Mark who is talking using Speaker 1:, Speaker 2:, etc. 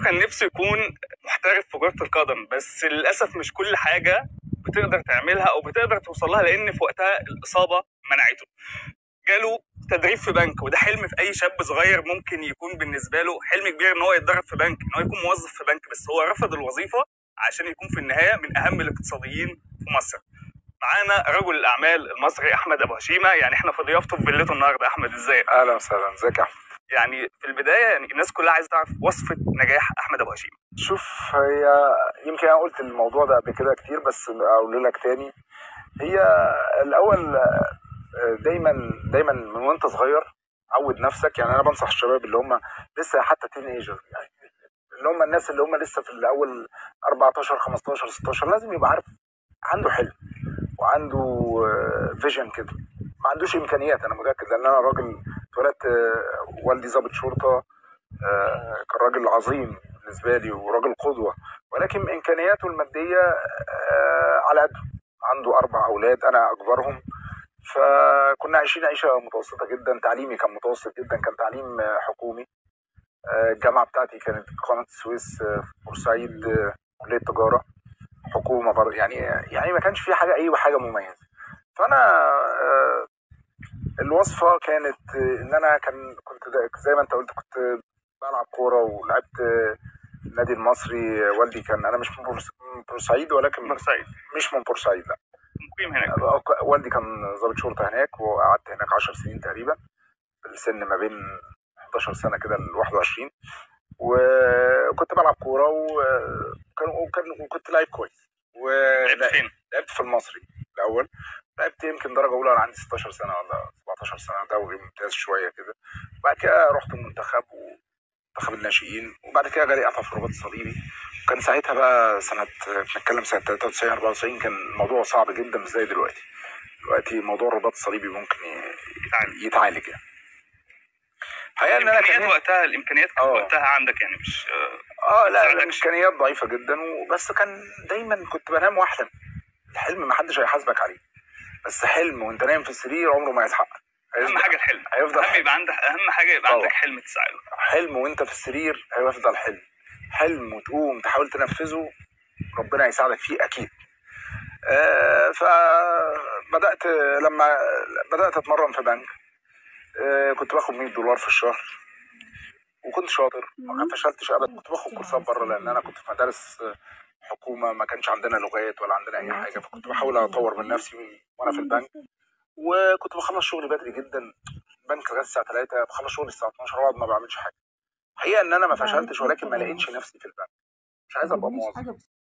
Speaker 1: كان نفسه يكون محترف في كرة القدم بس للأسف مش كل حاجة بتقدر تعملها أو بتقدر توصل لها لأن في وقتها الإصابة منعته جاله تدريب في بنك وده حلم في أي شاب صغير ممكن يكون بالنسبة له حلم كبير إن هو يتدرب في بنك إن هو يكون موظف في بنك بس هو رفض الوظيفة عشان يكون في النهاية من أهم الاقتصاديين في مصر معانا رجل الأعمال المصري أحمد أبو هشيمة يعني إحنا في ضيافته في فيلته النهاردة أحمد إزيك؟
Speaker 2: اهلا وسهلا ازيك يا احمد
Speaker 1: يعني في البدايه يعني الناس كلها عايزه تعرف وصفه نجاح احمد ابو هشيم
Speaker 2: شوف هي يمكن انا قلت الموضوع ده قبل كده كتير بس اقول لك تاني هي الاول آه، دايما دايما من وانت صغير عود نفسك يعني انا بنصح الشباب اللي هم لسه حتى تين ايجر يعني اللي هم الناس اللي هم لسه في الاول 14 15 16 لازم يبقى عارف عنده حلم وعنده فيجن كده ما عندوش امكانيات انا متاكد لان انا راجل اتولدت آه، والدي ضابط شرطه آه، كان راجل عظيم بالنسبه لي وراجل قدوه ولكن امكانياته الماديه آه، على قده عنده اربع اولاد انا اكبرهم فكنا عايشين عيشه متوسطه جدا تعليمي كان متوسط جدا كان تعليم آه، حكومي آه، الجامعه بتاعتي كانت قناه السويس آه، في بورسعيد آه، كليه تجاره حكومه برضه يعني يعني ما كانش في حاجه اي حاجه مميزه فانا آه، الوصفه كانت آه، ان انا كان كنت دا- زي ما انت قلت كنت بلعب كوره ولعبت آه، النادي المصري آه، والدي كان انا مش من بورس- من بورسعيد ولكن
Speaker 1: بورسعيد
Speaker 2: مش من بورسعيد لا
Speaker 1: مقيم هناك
Speaker 2: أه، والدي كان ضابط شرطه هناك وقعدت هناك 10 سنين تقريبا السن ما بين 11 سنه كده ل 21 وكنت بلعب كوره وكان وكان وكنت لعيب كويس
Speaker 1: لعبت
Speaker 2: ولعبت
Speaker 1: فين؟
Speaker 2: في المصري الاول لعبت يمكن درجه اولى وانا عندي 16 سنه ولا 17 سنه دوري ممتاز شويه كده بعد كده رحت المنتخب ومنتخب الناشئين وبعد كده جالي قفا في الرباط الصليبي كان ساعتها بقى سنه بنتكلم سنه 93 94 كان الموضوع صعب جدا مش زي دلوقتي دلوقتي موضوع الرباط الصليبي ممكن ي-
Speaker 1: يتعالج.
Speaker 2: يتعالج يعني الحقيقه ان انا
Speaker 1: الامكانيات
Speaker 2: كان
Speaker 1: وقتها الامكانيات كانت
Speaker 2: اه.
Speaker 1: وقتها عندك يعني مش آه،
Speaker 2: اه لا
Speaker 1: تساعدكش.
Speaker 2: الامكانيات ضعيفه جدا وبس كان دايما كنت بنام واحلم الحلم ما حدش هيحاسبك عليه بس حلم وانت نايم في السرير عمره ما يتحقق
Speaker 1: اهم
Speaker 2: هيفضل-
Speaker 1: حاجه الحلم
Speaker 2: هيفضل
Speaker 1: اهم يبقى عندك اهم حاجه يبقى
Speaker 2: طبعا.
Speaker 1: عندك حلم تسعى له
Speaker 2: حلم وانت في السرير هيفضل حلم حلم وتقوم تحاول تنفذه ربنا يساعدك فيه اكيد آه فبدات لما بدات اتمرن في بنك آه كنت باخد 100 دولار في الشهر وكنت شاطر ما فشلتش ابدا كنت باخد كورسات بره لان انا كنت في مدارس حكومه ما كانش عندنا لغات ولا عندنا اي حاجه فكنت بحاول اطور من نفسي وانا في البنك وكنت بخلص شغلي بدري جدا البنك لغايه الساعه 3 بخلص شغلي الساعه 12 واقعد ما بعملش حاجه الحقيقه ان انا ما فشلتش ولكن ما لقيتش نفسي في البنك مش عايز ابقى موظف